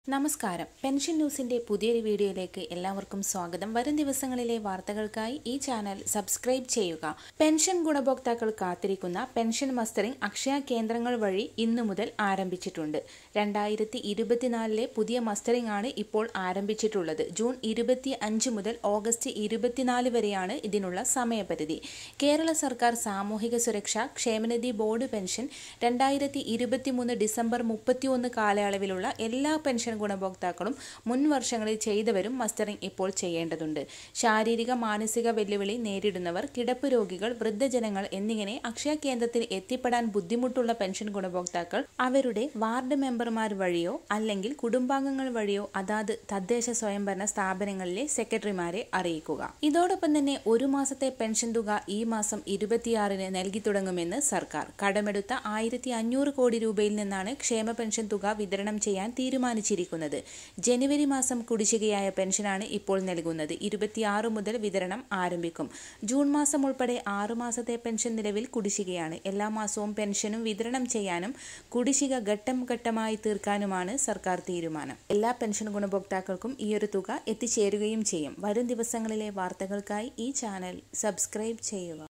നമസ്കാരം പെൻഷൻ ന്യൂസിന്റെ പുതിയൊരു വീഡിയോയിലേക്ക് എല്ലാവർക്കും സ്വാഗതം വരും ദിവസങ്ങളിലെ വാർത്തകൾക്കായി ഈ ചാനൽ സബ്സ്ക്രൈബ് ചെയ്യുക പെൻഷൻ ഗുണഭോക്താക്കൾ കാത്തിരിക്കുന്ന പെൻഷൻ മസ്റ്ററിംഗ് അക്ഷയ കേന്ദ്രങ്ങൾ വഴി ഇന്നു മുതൽ ആരംഭിച്ചിട്ടുണ്ട് രണ്ടായിരത്തി ഇരുപത്തിനാലിലെ പുതിയ മസ്റ്ററിംഗ് ആണ് ഇപ്പോൾ ആരംഭിച്ചിട്ടുള്ളത് ജൂൺ ഇരുപത്തി അഞ്ച് മുതൽ ഓഗസ്റ്റ് ഇരുപത്തിനാല് വരെയാണ് ഇതിനുള്ള സമയപരിധി കേരള സർക്കാർ സാമൂഹിക സുരക്ഷ ക്ഷേമനിധി ബോർഡ് പെൻഷൻ രണ്ടായിരത്തി ഇരുപത്തിമൂന്ന് ഡിസംബർ മുപ്പത്തിയൊന്ന് കാലയളവിലുള്ള എല്ലാ പെൻഷൻ ഗുണഭോക്താക്കളും മുൻ വർഷങ്ങളിൽ ചെയ്തവരും മസ്റ്ററിംഗ് ഇപ്പോൾ ചെയ്യേണ്ടതുണ്ട് ശാരീരിക മാനസിക വെല്ലുവിളി നേരിടുന്നവർ കിടപ്പ് രോഗികൾ വൃദ്ധജനങ്ങൾ എന്നിങ്ങനെ അക്ഷയ കേന്ദ്രത്തിൽ എത്തിപ്പെടാൻ ബുദ്ധിമുട്ടുള്ള പെൻഷൻ ഗുണഭോക്താക്കൾ അവരുടെ വാർഡ് മെമ്പർമാർ വഴിയോ അല്ലെങ്കിൽ കുടുംബാംഗങ്ങൾ വഴിയോ അതാത് തദ്ദേശ സ്വയംഭരണ സ്ഥാപനങ്ങളിലെ സെക്രട്ടറിമാരെ അറിയിക്കുക ഇതോടൊപ്പം തന്നെ ഒരു മാസത്തെ പെൻഷൻ തുക ഈ മാസം ഇരുപത്തിയാറിന് നൽകി തുടങ്ങുമെന്ന് സർക്കാർ കടമെടുത്ത ആയിരത്തി അഞ്ഞൂറ് കോടി രൂപയിൽ നിന്നാണ് ക്ഷേമ പെൻഷൻ തുക വിതരണം ചെയ്യാൻ തീരുമാനിച്ചിരിക്കുന്നത് ജനുവരി മാസം കുടിശ്ശികയായ പെൻഷനാണ് ഇപ്പോൾ നൽകുന്നത് ഇരുപത്തിയാറ് മുതൽ വിതരണം ആരംഭിക്കും ജൂൺ മാസം ഉൾപ്പെടെ ആറു മാസത്തെ പെൻഷൻ നിലവിൽ കുടിശ്ശികയാണ് എല്ലാ മാസവും പെൻഷനും വിതരണം ചെയ്യാനും കുടിശ്ശിക ഘട്ടം ഘട്ടമായി തീർക്കാനുമാണ് സർക്കാർ തീരുമാനം എല്ലാ പെൻഷൻ ഗുണഭോക്താക്കൾക്കും ഈയൊരു തുക എത്തിച്ചേരുകയും ചെയ്യും വരും ദിവസങ്ങളിലെ വാർത്തകൾക്കായി ഈ ചാനൽ സബ്സ്ക്രൈബ് ചെയ്യുക